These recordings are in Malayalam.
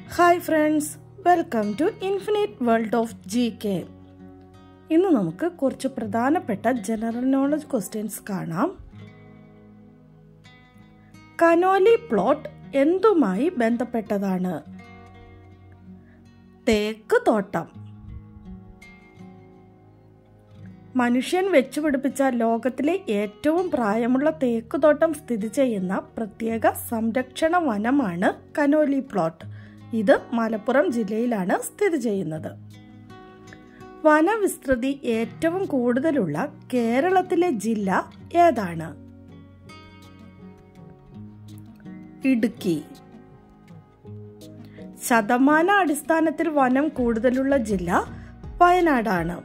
hi friends welcome to infinite world of G K ഇന്ന് നമുക്ക് കുറച്ച് പ്രധാനപ്പെട്ട ജനറൽ നോളജ് ക്വസ്റ്റ്യൻസ് കാണാം കനോലി പ്ലോട്ട് എന്തുമായി ബന്ധപ്പെട്ടതാണ് തേക്ക് തോട്ടം മനുഷ്യൻ വെച്ചുപിടിപ്പിച്ച ലോകത്തിലെ ഏറ്റവും പ്രായമുള്ള തേക്കുതോട്ടം സ്ഥിതി ചെയ്യുന്ന പ്രത്യേക സംരക്ഷണ വനമാണ് കനോലി പ്ലോട്ട് ഇത് മലപ്പുറം ജില്ലയിലാണ് സ്ഥിതി ചെയ്യുന്നത് വനവിസ്തൃതി ഏറ്റവും കൂടുതലുള്ള കേരളത്തിലെ ജില്ല ഏതാണ് ഇടുക്കി ശതമാന അടിസ്ഥാനത്തിൽ വനം കൂടുതലുള്ള ജില്ല വയനാടാണ്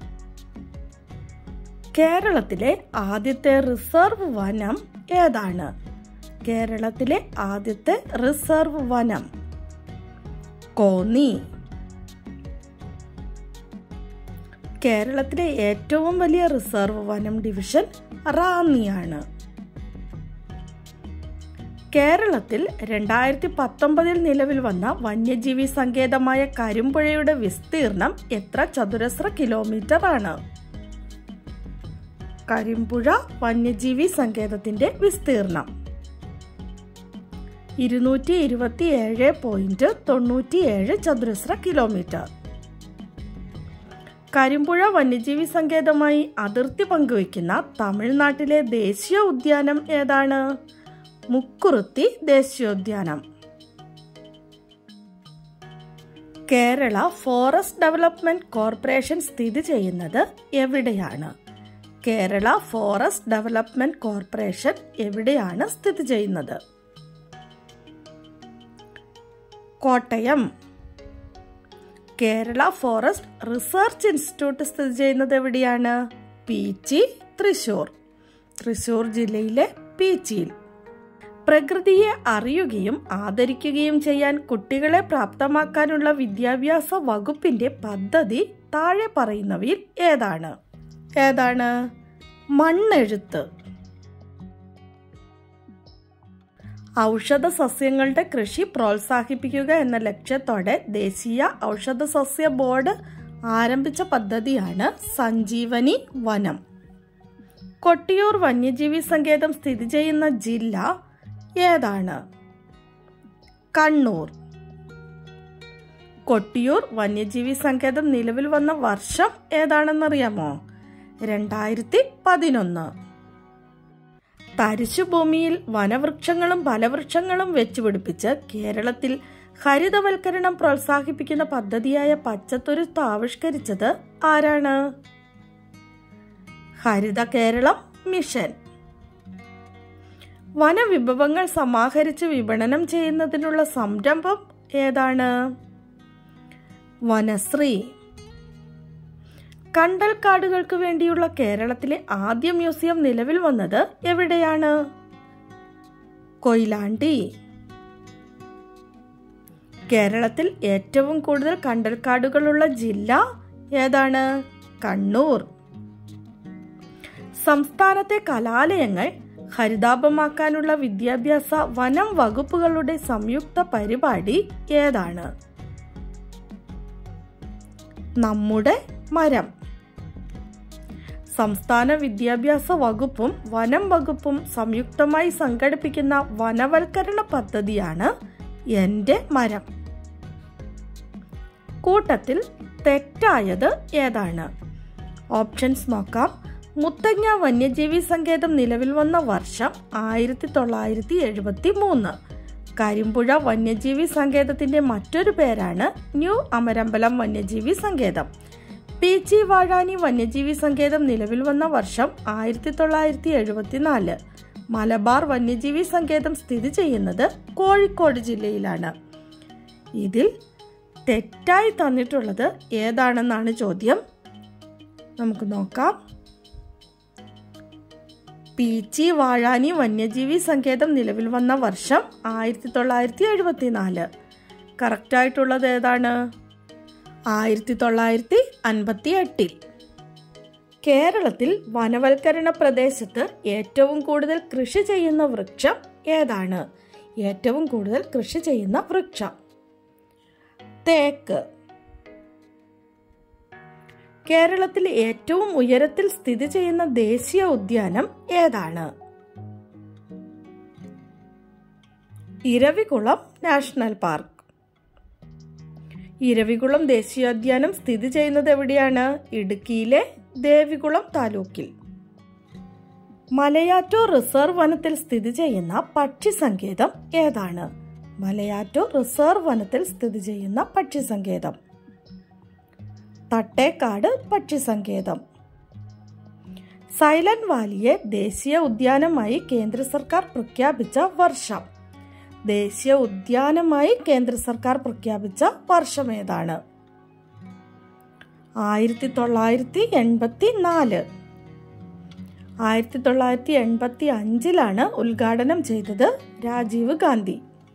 കേരളത്തിലെ ആദ്യത്തെ റിസർവ് വനം ഏതാണ് കേരളത്തിലെ ആദ്യത്തെ റിസർവ് വനം കോന്നി കേരളത്തിലെ ഏറ്റവും വലിയ റിസർവ് വനം ഡിവിഷൻ റാന്നിയാണ് കേരളത്തിൽ രണ്ടായിരത്തി പത്തൊമ്പതിൽ നിലവിൽ വന്ന വന്യജീവി സങ്കേതമായ കരിമ്പുഴയുടെ വിസ്തീർണം എത്ര ചതുരശ്ര കിലോമീറ്റർ ആണ് കരിമ്പുഴ വന്യജീവി സങ്കേതത്തിന്റെ വിസ്തീർണം ഇരുന്നൂറ്റി ഇരുപത്തി ഏഴ് പോയിന്റ് തൊണ്ണൂറ്റിയേഴ് ചതുരശ്ര കിലോമീറ്റർ കരിമ്പുഴ വന്യജീവി സങ്കേതമായി അതിർത്തി പങ്കുവയ്ക്കുന്ന തമിഴ്നാട്ടിലെ ദേശീയ ഉദ്യാനം ഏതാണ് മുക്കുറുത്തി ദേശീയോദ്യാനം കേരള ഫോറസ്റ്റ് ഡെവലപ്മെന്റ് കോർപ്പറേഷൻ സ്ഥിതി ചെയ്യുന്നത് എവിടെയാണ് കേരള ഫോറസ്റ്റ് ഡെവലപ്മെന്റ് കോർപ്പറേഷൻ എവിടെയാണ് സ്ഥിതി ചെയ്യുന്നത് Kottayam Kerala forest research institute സ്ഥിതി ചെയ്യുന്നത് എവിടെയാണ് പീച്ചി തൃശൂർ തൃശൂർ ജില്ലയിലെ പീച്ചിയിൽ പ്രകൃതിയെ അറിയുകയും ആദരിക്കുകയും ചെയ്യാൻ കുട്ടികളെ പ്രാപ്തമാക്കാനുള്ള വിദ്യാഭ്യാസ വകുപ്പിന്റെ പദ്ധതി താഴെ പറയുന്നവയിൽ ഏതാണ് ഏതാണ് മണ്ണെഴുത്ത് ഔഷധ സസ്യങ്ങളുടെ കൃഷി പ്രോത്സാഹിപ്പിക്കുക എന്ന ലക്ഷ്യത്തോടെ ദേശീയ ഔഷധ സസ്യ ബോർഡ് ആരംഭിച്ച പദ്ധതിയാണ് സഞ്ജീവനി വനം കൊട്ടിയൂർ വന്യജീവി സങ്കേതം സ്ഥിതി ചെയ്യുന്ന ജില്ല ഏതാണ് കണ്ണൂർ കൊട്ടിയൂർ വന്യജീവി സങ്കേതം നിലവിൽ വന്ന വർഷം ഏതാണെന്നറിയാമോ രണ്ടായിരത്തി പതിനൊന്ന് തരിശുഭൂമിയിൽ വനവൃക്ഷങ്ങളും ഫലവൃക്ഷങ്ങളും വെച്ചുപിടിപ്പിച്ച് കേരളത്തിൽ ഹരിതവൽക്കരണം പ്രോത്സാഹിപ്പിക്കുന്ന പദ്ധതിയായ പച്ചത്തുരുത്ത് ആവിഷ്കരിച്ചത് ആരാണ് ഹരിത കേരളം മിഷൻ വനവിഭവങ്ങൾ സമാഹരിച്ച് വിപണനം ചെയ്യുന്നതിനുള്ള സംരംഭം ഏതാണ് വനശ്രീ കണ്ടൽക്കാടുകൾക്ക് വേണ്ടിയുള്ള കേരളത്തിലെ ആദ്യ മ്യൂസിയം നിലവിൽ വന്നത് എവിടെയാണ് കൊയിലാണ്ടി കേരളത്തിൽ ഏറ്റവും കൂടുതൽ കണ്ടൽക്കാടുകളുള്ള ജില്ല ഏതാണ് കണ്ണൂർ സംസ്ഥാനത്തെ കലാലയങ്ങൾ ഹരിതാപമാക്കാനുള്ള വിദ്യാഭ്യാസ വനം വകുപ്പുകളുടെ സംയുക്ത പരിപാടി ഏതാണ് നമ്മുടെ മരം സംസ്ഥാന വിദ്യാഭ്യാസ വകുപ്പും വനം വകുപ്പും സംയുക്തമായി സംഘടിപ്പിക്കുന്ന വനവൽക്കരണ പദ്ധതിയാണ് എൻ്റെ മരം കൂട്ടത്തിൽ തെറ്റായത് ഏതാണ് ഓപ്ഷൻസ് നോക്കാം മുത്തങ്ങ വന്യജീവി സങ്കേതം നിലവിൽ വന്ന വർഷം ആയിരത്തി തൊള്ളായിരത്തി എഴുപത്തി മൂന്ന് കരിമ്പുഴ വന്യജീവി സങ്കേതത്തിന്റെ മറ്റൊരു പേരാണ് ന്യൂ അമരമ്പലം വന്യജീവി സങ്കേതം പീച്ചി വാഴാനി വന്യജീവി സങ്കേതം നിലവിൽ വന്ന വർഷം ആയിരത്തി തൊള്ളായിരത്തി എഴുപത്തിനാല് മലബാർ വന്യജീവി സങ്കേതം സ്ഥിതി ചെയ്യുന്നത് കോഴിക്കോട് ജില്ലയിലാണ് ഇതിൽ തെറ്റായി തന്നിട്ടുള്ളത് ഏതാണെന്നാണ് ചോദ്യം നമുക്ക് നോക്കാം പീച്ചി വാഴാനി വന്യജീവി സങ്കേതം നിലവിൽ വന്ന വർഷം ആയിരത്തി തൊള്ളായിരത്തി എഴുപത്തിനാല് കറക്റ്റായിട്ടുള്ളത് ഏതാണ് ആയിരത്തി തൊള്ളായിരത്തി അൻപത്തി എട്ടിൽ കേരളത്തിൽ വനവൽക്കരണ പ്രദേശത്ത് ഏറ്റവും കൂടുതൽ കൃഷി ചെയ്യുന്ന വൃക്ഷം ഏതാണ് ഏറ്റവും കൂടുതൽ കൃഷി ചെയ്യുന്ന വൃക്ഷം തേക്ക് കേരളത്തിൽ ഏറ്റവും ഉയരത്തിൽ സ്ഥിതി ചെയ്യുന്ന ദേശീയ ഉദ്യാനം ഏതാണ് ഇരവികുളം നാഷണൽ പാർക്ക് ഇരവികുളം ദേശീയോദ്യാനം സ്ഥിതി ചെയ്യുന്നത് എവിടെയാണ് ഇടുക്കിയിലെ ദേവികുളം താലൂക്കിൽ മലയാറ്റൂർ റിസർവ് വനത്തിൽ സ്ഥിതി ചെയ്യുന്ന പക്ഷി സങ്കേതം ഏതാണ് മലയാറ്റൂർ റിസർവ് വനത്തിൽ സ്ഥിതി ചെയ്യുന്ന പക്ഷി സങ്കേതം തട്ടേക്കാട് പക്ഷി സങ്കേതം സൈലന്റ് വാലിയെ ദേശീയ ഉദ്യാനമായി കേന്ദ്ര സർക്കാർ പ്രഖ്യാപിച്ച വർഷം ദേശീയ ഉദ്യാനമായി കേന്ദ്ര സർക്കാർ പ്രഖ്യാപിച്ച വർഷം ഏതാണ് ആയിരത്തി തൊള്ളായിരത്തി എൺപത്തി നാല് ആയിരത്തി തൊള്ളായിരത്തി എൺപത്തി അഞ്ചിലാണ് ഉദ്ഘാടനം ചെയ്തത് രാജീവ് ഗാന്ധി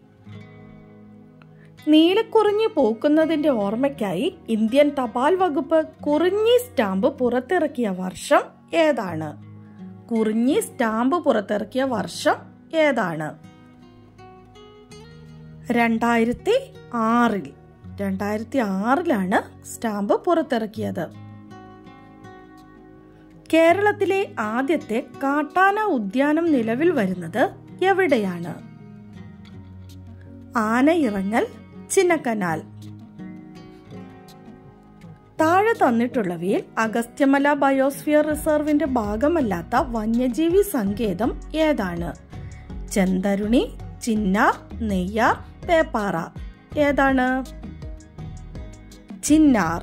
നീലക്കുറിഞ്ഞി പൂക്കുന്നതിന്റെ ഓർമ്മയ്ക്കായി ഇന്ത്യൻ തപാൽ വകുപ്പ് കുറിഞ്ഞി സ്റ്റാമ്പ് പുറത്തിറക്കിയ വർഷം ഏതാണ് കുറിഞ്ഞി സ്റ്റാമ്പ് പുറത്തിറക്കിയ വർഷം ഏതാണ് രണ്ടായിരത്തി ആറിൽ രണ്ടായിരത്തി ആറിലാണ് സ്റ്റാമ്പ് പുറത്തിറക്കിയത് കേരളത്തിലെ ആദ്യത്തെ കാട്ടാന ഉദ്യാനം നിലവിൽ വരുന്നത് എവിടെയാണ് ആനയിറങ്ങൽ ചിന്നക്കനാൽ താഴെ തന്നിട്ടുള്ളവയിൽ അഗസ്ത്യമല ബയോസ്ഫിയർ റിസർവിന്റെ ഭാഗമല്ലാത്ത വന്യജീവി സങ്കേതം ഏതാണ് ചെന്തരുണി ചിന്നാർ നെയ്യാർ പേപ്പാറ ഏതാണ് ചിന്നാർ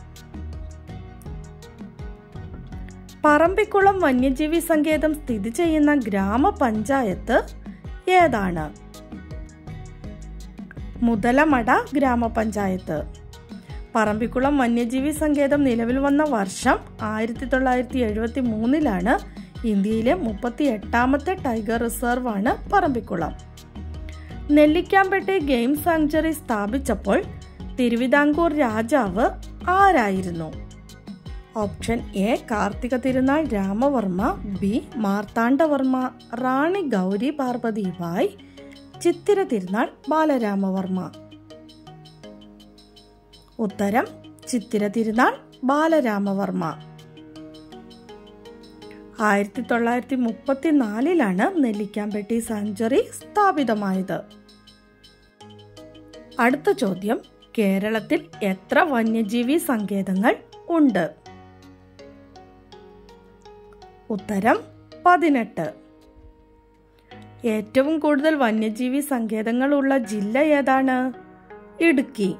പറമ്പിക്കുളം വന്യജീവി സങ്കേതം സ്ഥിതി ചെയ്യുന്ന ഗ്രാമപഞ്ചായത്ത് ഏതാണ് മുതലമട ഗ്രാമപഞ്ചായത്ത് പറമ്പിക്കുളം വന്യജീവി സങ്കേതം നിലവിൽ വന്ന വർഷം ആയിരത്തി തൊള്ളായിരത്തി എഴുപത്തി മൂന്നിലാണ് ഇന്ത്യയിലെ മുപ്പത്തി എട്ടാമത്തെ ടൈഗർ റിസർവ് ആണ് പറമ്പിക്കുളം നെല്ലിക്കാമ്പേട്ടെ ഗെയിം സാങ്ച്വറി സ്ഥാപിച്ചപ്പോൾ തിരുവിതാംകൂർ രാജാവ് ആരായിരുന്നു option A Karthika Thirunal Ramavarma B Marthandavarma Rani Gowri Parvathi Bai Chithira Thirunal Balaramavarma ഉത്തരം ചിത്തിര തിരുനാൾ ബാലരാമവർമ്മ ആയിരത്തി തൊള്ളായിരത്തി മുപ്പത്തിനാലിലാണ് നെല്ലിക്കാമ്പെട്ടി സാങ്ച്വറി സ്ഥാപിതമായത് അടുത്ത ചോദ്യം കേരളത്തിൽ എത്ര വന്യജീവി സങ്കേതങ്ങൾ ഉണ്ട് ഉത്തരം പതിനെട്ട് ഏറ്റവും കൂടുതൽ വന്യജീവി സങ്കേതങ്ങളുള്ള ജില്ല ഏതാണ് ഇടുക്കി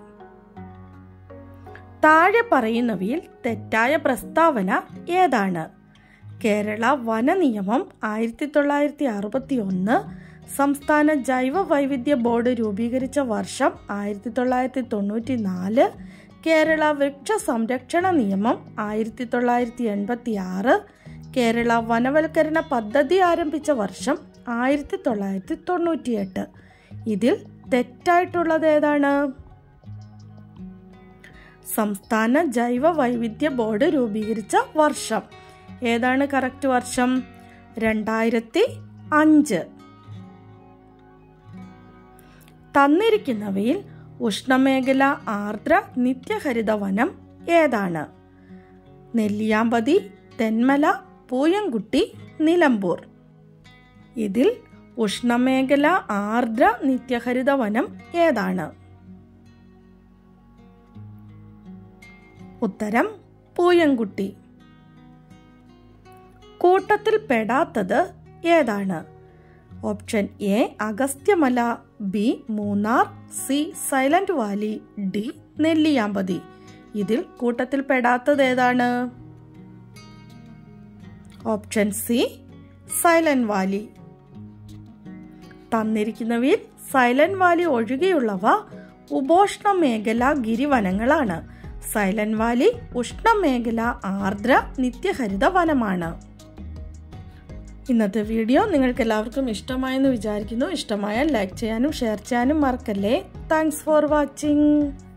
താഴെ പറയുന്നവയിൽ തെറ്റായ പ്രസ്താവന ഏതാണ് കേരള വന നിയമം ആയിരത്തി തൊള്ളായിരത്തി അറുപത്തി ഒന്ന് സംസ്ഥാന ജൈവ വൈവിധ്യ ബോർഡ് രൂപീകരിച്ച വർഷം ആയിരത്തി തൊള്ളായിരത്തി തൊണ്ണൂറ്റി നാല് കേരള വൃക്ഷ സംരക്ഷണ നിയമം ആയിരത്തി തൊള്ളായിരത്തി എൺപത്തി ആറ് കേരള വനവൽക്കരണ പദ്ധതി ആരംഭിച്ച വർഷം ആയിരത്തി തൊള്ളായിരത്തി തൊണ്ണൂറ്റിയെട്ട് ഇതിൽ തെറ്റായിട്ടുള്ളത് ഏതാണ് സംസ്ഥാന ജൈവ വൈവിധ്യ ബോർഡ് രൂപീകരിച്ച വർഷം ഏതാണ് കറക്റ്റ് വർഷം രണ്ടായിരത്തി അഞ്ച് തന്നിരിക്കുന്നവയിൽ ഉഷ്ണമേഖല ആർദ്ര നിത്യഹരിത വനം ഏതാണ് നെല്ലിയാമ്പതി തെന്മല പൂയംകുട്ടി നിലമ്പൂർ ഇതിൽ ഉഷ്ണമേഖല ആർദ്ര നിത്യഹരിത വനം ഏതാണ് ഉത്തരം പൂയംകുട്ടി കൂട്ടത്തിൽ പെടാത്തത് ഏതാണ് option A Agasthyamala B Munnar C Silent Valley D Nelliyampathy ഇതിൽ കൂട്ടത്തിൽ പെടാത്തത് ഏതാണ് ഓപ്ഷൻ സി സൈലന്റ് വാലി തന്നിരിക്കുന്നവയിൽ സൈലന്റ് വാലി ഒഴികെയുള്ളവ ഉപോഷ്ണ മേഖല ഗിരിവനങ്ങളാണ് സൈലന്റ് വാലി ഉഷ്ണമേഖല ആർദ്ര നിത്യഹരിത വനമാണ് ഇന്നത്തെ വീഡിയോ നിങ്ങൾക്ക് എല്ലാവർക്കും ഇഷ്ടമായെന്ന് വിചാരിക്കുന്നു ഇഷ്ടമായാൽ ലൈക്ക് ചെയ്യാനും ഷെയർ ചെയ്യാനും മറക്കല്ലേ താങ്ക്സ് ഫോർ വാച്ചിങ്